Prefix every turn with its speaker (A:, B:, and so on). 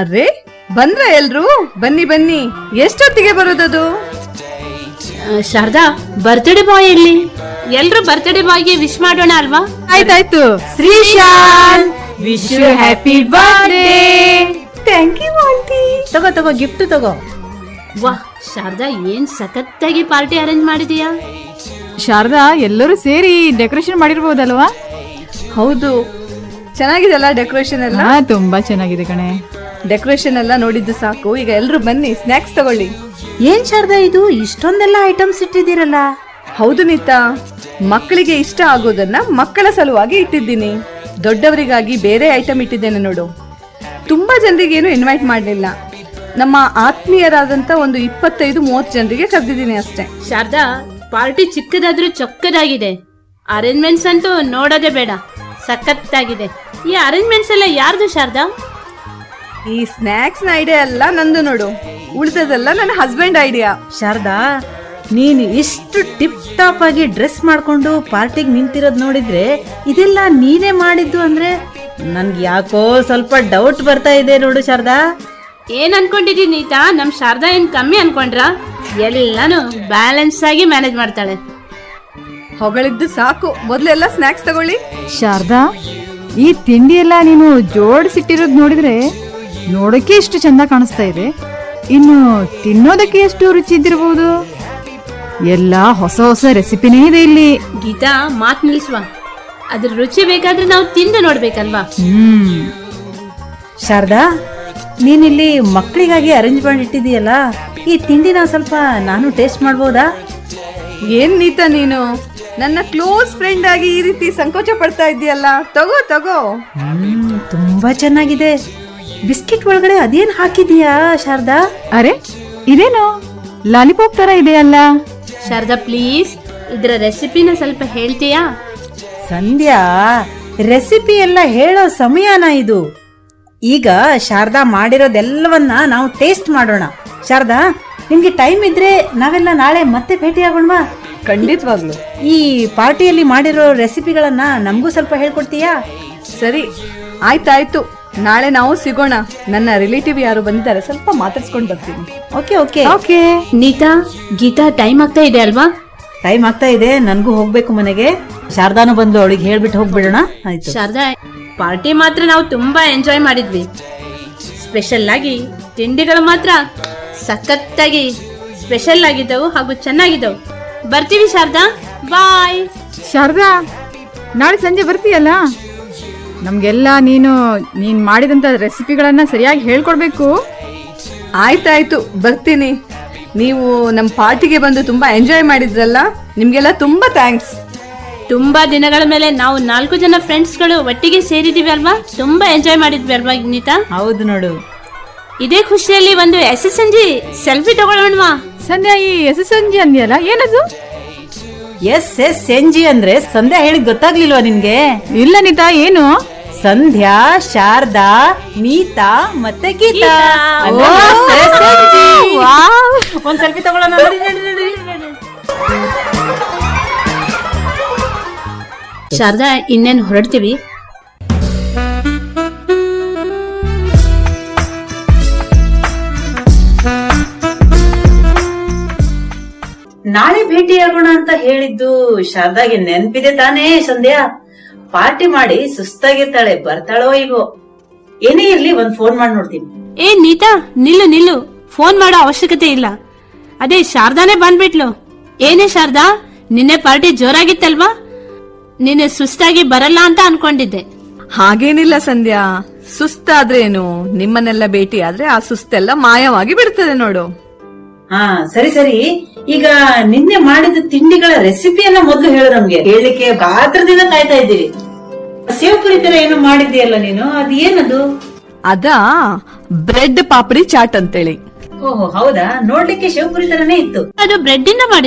A: ಅರೆ ಬಂದ್ರ ಎಲ್ರು ಬನ್ನಿ ಬನ್ನಿ ಎಷ್ಟೊತ್ತಿಗೆ ಬರೋದದು
B: ಆ, ಶಾರದಾ ಬರ್ತ್ಡೇ ಬಾಯ್ ಇಲ್ಲಿ ಎಲ್ರು ಬರ್ತ್ಡೇ ಬಾಯ್ಗೆ ವಿಶ್ ಮಾಡೋಣ ಅಲ್ವಾ
A: ಆಯ್ತಾಯ್ತು Srishan wish you happy birthday thank you aunty
C: ತಗೋ ತಗೋ ಗಿಫ್ಟ್ ತಗೋ
B: ವಾ ಶಾರದಾ ಏನ್ ಸಖತ್ತಾಗಿ ಪಾರ್ಟಿ ಅರೇಂಜ್ ಮಾಡಿದೀಯಾ
D: ಶಾರದಾ ಎಲ್ಲರೂ ಸೇರಿ ಡೆಕೋರೇಷನ್ ಮಾಡಿರ್ಬೋದಲ್ವಾ
A: ಹೌದು ಚೆನ್ನಾಗಿದೆ ಅಲ್ಲ ಡೆಕೋರೇಷನ್ ಎಲ್ಲ
D: ಹಾ ತುಂಬಾ ಚೆನ್ನಾಗಿದೆ ಕಣೆ
A: ಡೆಕೋರೇಷನ್ ಎಲ್ಲ ನೋಡಿದ್ದು ಸಾಕು ಈಗ ಎಲ್ರು ಬನ್ನಿ ಸ್ನಾಕ್ಸ್ ತಗೊಳ್ಳಿ
C: ಏನ್ ಶಾರದಾ ಇದು ಇಷ್ಟೊಂದೆಲ್ಲ ಐಟಮ್ಸ್ ಇಟ್ಟಿದ್ದೀರಲ್ಲ
A: ಹೌದು ನೀತಾ ಮಕ್ಕಳಿಗೆ ಇಷ್ಟ ಆಗೋದನ್ನ ಮಕ್ಕಳ ಸಲುವಾಗಿ ಇಟ್ಟಿದ್ದೀನಿ ದೊಡ್ಡವರಿಗಾಗಿ ಬೇರೆ ಐಟಮ್ ಇಟ್ಟಿದ್ದೇನೆ ನೋಡು ತುಂಬಾ ಜನರಿಗೆ ಏನು ಇನ್ವೈಟ್ ಮಾಡಲಿಲ್ಲ ನಮ್ಮ ಆತ್ಮೀಯರಾದಂತ ಒಂದು ಇಪ್ಪತ್ತೈದು ಮೂವತ್ತು ಜನರಿಗೆ ಕರೆದಿದ್ದೀನಿ ಅಷ್ಟೇ
B: ಶಾರದಾ ಪಾರ್ಟಿ ಚಿಕ್ಕದಾದ್ರೂ ಚೊಕ್ಕದಾಗಿದೆ ಅರೇಂಜ್ಮೆಂಟ್ಸ್ ಅಂತೂ ನೋಡೋದೇ ಬೇಡ ಸಖತ್ತಾಗಿದೆ ಈ ಅರೇಂಜ್ಮೆಂಟ್ಸ್ ಎಲ್ಲ ಯಾರ್ದು ಶಾರದಾ
A: ಈ ಸ್ನಾಕ್ಸ್ ನ ಐಡಿಯಾ ಎಲ್ಲ ನಂದು ನೋಡು ಉಳಿದದೆಲ್ಲ ನನ್ನ ಹಸ್ಬೆಂಡ್ ಐಡಿಯಾ
C: ಶಾರದಾ ನೀನು ಇಷ್ಟು ಟಿಪ್ ಟಾಪ್ ಆಗಿ ಡ್ರೆಸ್ ಮಾಡ್ಕೊಂಡು ಪಾರ್ಟಿಗೆ ನಿಂತಿರೋದ್ ನೋಡಿದ್ರೆ ಇದೆಲ್ಲ ನೀನೇ ಮಾಡಿದ್ದು ಅಂದ್ರೆ ನನ್ಗೆ ಯಾಕೋ ಸ್ವಲ್ಪ ಡೌಟ್ ಬರ್ತಾ ಇದೆ ನೋಡು ಶಾರದಾ
B: ಏನ್ ಅನ್ಕೊಂಡಿದೀನಿ ನೀತಾ ನಮ್ ಶಾರದಾ ಏನ್ ಕಮ್ಮಿ ಅನ್ಕೊಂಡ್ರ ಎಲ್ಲಾನು ಬ್ಯಾಲೆನ್ಸ್ ಆಗಿ ಮ್ಯಾನೇಜ್ ಮಾಡ್ತಾಳೆ
A: ಹೊಗಳಿದ್ದು ಸಾಕು ಮೊದಲೆಲ್ಲ ಸ್ನಾಕ್ಸ್ ತಗೊಳ್ಳಿ
D: ಶಾರದಾ ಈ ತಿಂಡಿ ಎಲ್ಲ ನೀನು ಜೋಡಿಸಿಟ್ಟಿರೋದು ನೋಡಿದ್ರೆ ನೋಡಕ್ಕೆ ಎಷ್ಟು ಚಂದ ಕಾಣಿಸ್ತಾ ಇದೆ ಇನ್ನು ತಿನ್ನೋದಕ್ಕೆ ಎಷ್ಟು ರುಚಿ ಇದ್ದಿರಬಹುದು ಎಲ್ಲ ಹೊಸ ಹೊಸ ರೆಸಿಪಿನೇ ಇದೆ ಇಲ್ಲಿ
B: ಗೀತಾ ಮಾತ್ ನಿಲ್ಸುವ ಅದ್ರ ರುಚಿ ಬೇಕಾದ್ರೆ ನಾವು ತಿಂದು ನೋಡ್ಬೇಕಲ್ವಾ
D: ಹ್ಮ್
C: ಶಾರದಾ ನೀನಿಲ್ಲಿ ಮಕ್ಕಳಿಗಾಗಿ ಅರೇಂಜ್ ಮಾಡಿ ಇಟ್ಟಿದೀಯಲ್ಲ ಈ ತಿಂಡಿನ ಸ್ವಲ್ಪ ನಾನು ಟೇಸ್ಟ್ ಮಾಡ್ಬೋದಾ
A: ಏನ್ ನೀತಾ ನೀನು ನನ್ನ ಕ್ಲೋಸ್ ಫ್ರೆಂಡ್ ಆಗಿ ಈ ರೀತಿ ಸಂಕೋಚ ಪಡ್ತಾ ಇದೆಯಲ್ಲ ತಗೋ ತಗೋ
C: ಹ್ಮ್ ತುಂಬಾ ಚೆನ್ನಾಗಿದೆ ಬಿಸ್ಕೆಟ್ ಒಳಗಡೆ ಅದೇನ್ ಹಾಕಿದೀಯಾ ಶಾರದಾ
D: ಅರೆ ಇದೇನು ಲಾಲಿಪಾಪ್ ತರ ಇದೆಯಲ್ಲ
B: ಶಾರದಾ ಪ್ಲೀಸ್ ಇದ್ರ ರೆಸಿಪಿನ ಸ್ವಲ್ಪ ಹೇಳ್ತೀಯಾ
C: ಸಂಧ್ಯಾ ರೆಸಿಪಿ ಎಲ್ಲ ಹೇಳೋ ಸಮಯನ ಇದು ಈಗ ಶಾರದಾ ಮಾಡಿರೋದೆಲ್ಲವನ್ನ ನಾವು ಟೇಸ್ಟ್ ಮಾಡೋಣ ಶಾರದಾ ನಿಮ್ಗೆ ಟೈಮ್ ಇದ್ರೆ ನಾವೆಲ್ಲ ನಾಳೆ ಮತ್ತೆ ಭೇಟಿಯಾಗೋಣವಾ
A: ಖಂಡಿತವಾಗ್ಲು
C: ಈ ಪಾರ್ಟಿಯಲ್ಲಿ ಮಾಡಿರೋ ರೆಸಿಪಿಗಳನ್ನ ನಮಗೂ ಸ್ವಲ್ಪ ಹೇಳ್ಕೊಡ್ತೀಯಾ
A: ಸರಿ ಆಯ್ತಾಯ್ತು ನಾಳೆ ನಾವು ಸಿಗೋಣ ನನ್ನ ರಿಲೇಟಿವ್ ಯಾರು ಬಂದಿದ್ದಾರೆ ಸ್ವಲ್ಪ ಮಾತಾಡ್ಸ್ಕೊಂಡು ಬರ್ತೀನಿ
C: okay okay
D: okay
B: Neeta Geeta time ಆಗ್ತಾ ಇದೆ ಅಲ್ವಾ
C: ಟೈಮ್ ಆಗ್ತಾ ಇದೆ ನನ್ಗೂ ಹೋಗ್ಬೇಕು ಮನೆಗೆ ಶಾರದಾನು ಬಂದ್ಲು ಅವಳಿಗೆ ಹೇಳ್ಬಿಟ್ಟು ಹೋಗ್ಬಿಡೋಣ ಆಯ್ತು
B: ಶಾರದಾ ಪಾರ್ಟಿ ಮಾತ್ರ ನಾವು ತುಂಬಾ ಎಂಜಾಯ್ ಮಾಡಿದ್ವಿ ಸ್ಪೆಷಲ್ ಆಗಿ ತಿಂಡಿಗಳು ಮಾತ್ರ ಸಖತ್ತಾಗಿ ಸ್ಪೆಷಲ್ ಆಗಿದ್ದವು ಹಾಗೂ ಚೆನ್ನಾಗಿದ್ದವು ಬರ್ತೀವಿ ಶಾರದಾ ಬಾಯ್
D: ಶಾರದಾ ನಾಳೆ ಸಂಜೆ ಬರ್ತೀಯಲ್ಲ ನಮ್ಗೆಲ್ಲ ನೀನು ನೀನ್ ಮಾಡಿದಂತ ರೆಸಿಪಿಗಳನ್ನ ಸರಿಯಾಗಿ ಹೇಳ್ಕೊಡ್ಬೇಕು
A: ಆಯ್ತಾಯ್ತು ಬರ್ತೀನಿ ನೀವು ನಮ್ಮ ಪಾರ್ಟಿಗೆ ಬಂದು ತುಂಬಾ ಎಂಜಾಯ್ ಮಾಡಿದ್ರಲ್ಲ ನಿಮ್ಗೆಲ್ಲ ತುಂಬಾ ಥ್ಯಾಂಕ್ಸ್
B: ತುಂಬಾ ದಿನಗಳ ಮೇಲೆ ನಾವು ನಾಲ್ಕು ಜನ ಫ್ರೆಂಡ್ಸ್ಗಳು ಒಟ್ಟಿಗೆ ಸೇರಿದೀವಿ ಅಲ್ವಾ ತುಂಬಾ ಎಂಜಾಯ್ ಮಾಡಿದ್ವಿ ಅಲ್ವಾ ನೀತಾ
C: ಹೌದು ನೋಡು
B: ಇದೇ ಖುಷಿಯಲ್ಲಿ ಒಂದು S S N G selfie ತಗೊಳ್ಳೋಣವಾ
D: ಸಂಧ್ಯಾ ಈ ಎಸ್ ಎಸ್ ಎನ್ ಜಿ ಅಂದ್ಯಲ್ಲ ಏನದು
C: ಎಸ್ ಎಸ್ ಎನ್ ಜಿ ಅಂದ್ರೆ ಸಂಧ್ಯಾ ಹೇಳಿದ್ ಗೊತ್ತಾಗ್ಲಿಲ್ವಾ ನಿನ್ಗೆ
D: ಇಲ್ಲ ನೀತಾ ಏನು
C: ಸಂಧ್ಯಾ ಶಾರದಾ ನೀತಾ ಮತ್ತೆ ಗೀತಾ ಅಲ್ಲ, SSNG. ಒಂದ್ ಸೆಲ್ಫಿ ತಗೊಳ್ಳೋಣ ನಡಿ, ನಡಿ, ನಡಿ, ನಡಿ.
B: ಶಾರದಾ ಇನ್ನೇನು ಹೊರಡ್ತೀವಿ
C: ನಾಳೆ ಭೇಟಿಯಾಗೋಣ ಅಂತ ಹೇಳಿದ್ದು ಶಾರದಾಗೆ ನೆನ್ಪಿದೆ ತಾನೇ ಸಂಧ್ಯಾ ಪಾರ್ಟಿ ಮಾಡಿ ಸುಸ್ತಾಗಿರ್ತಾಳೆ ಬರ್ತಾಳೋ ಇಗೋ ಏನೇ ಇರ್ಲಿ ಒಂದ್ ಫೋನ್ ಮಾಡಿ ನೋಡ್ತೀನಿ
B: ಏ ನೀತಾ ನಿಲ್ಲು ನಿಲ್ಲು ಫೋನ್ ಮಾಡೋ ಅವಶ್ಯಕತೆ ಇಲ್ಲ ಅದೇ ಶಾರದಾನೇ ಬಂದ್ಬಿಟ್ಲು ಏನೇ ಶಾರದಾ ನಿನ್ನೆ ಪಾರ್ಟಿ ಜೋರಾಗಿತ್ತಲ್ವಾ ನಿನ್ನೆ ಸುಸ್ತಾಗಿ ಬರಲ್ಲ ಅಂತ ಅನ್ಕೊಂಡಿದ್ದೆ
A: ಹಾಗೇನಿಲ್ಲ ಸಂಧ್ಯಾ ಸುಸ್ತಾದ್ರೇನು ನಿಮ್ಮನ್ನೆಲ್ಲ ಭೇಟಿ ಆದ್ರೆ ಆ ಸುಸ್ತೆಲ್ಲ ಮಾಯವಾಗಿ ಬಿಡ್ತದೆ ನೋಡು
C: ಹಾ ಸರಿ ಸರಿ ಈಗ ನಿನ್ನೆ ಮಾಡಿದ ತಿಂಡಿಗಳ ರೆಸಿಪಿಯನ್ನ ಮೊದಲು ಹೇಳು ನಮ್ಗೆ ಹೇಳಲಿಕ್ಕೆ ಗಾತ್ರದಿಂದ ಕಾಯ್ತಾ ಇದ್ದೀವಿ ಸೇವ್ಪುರಿ ತರ ಏನೋ ಮಾಡಿದ್ಯಲ್ಲ ನೀನು ಅದ್ ಏನದು
A: ಅದಾ ಬ್ರೆಡ್ ಪಾಪಡಿ ಚಾಟ್ ಅಂತೇಳಿ
C: ಓಹೋ ಹೌದಾ ನೋಡ್ಲಿಕ್ಕೆ ಶಿವಪುರಿ ತರನೇ ಇತ್ತು
B: ಅದು ಬ್ರೆಡ್ ಇಂದ ಮಾಡಿದ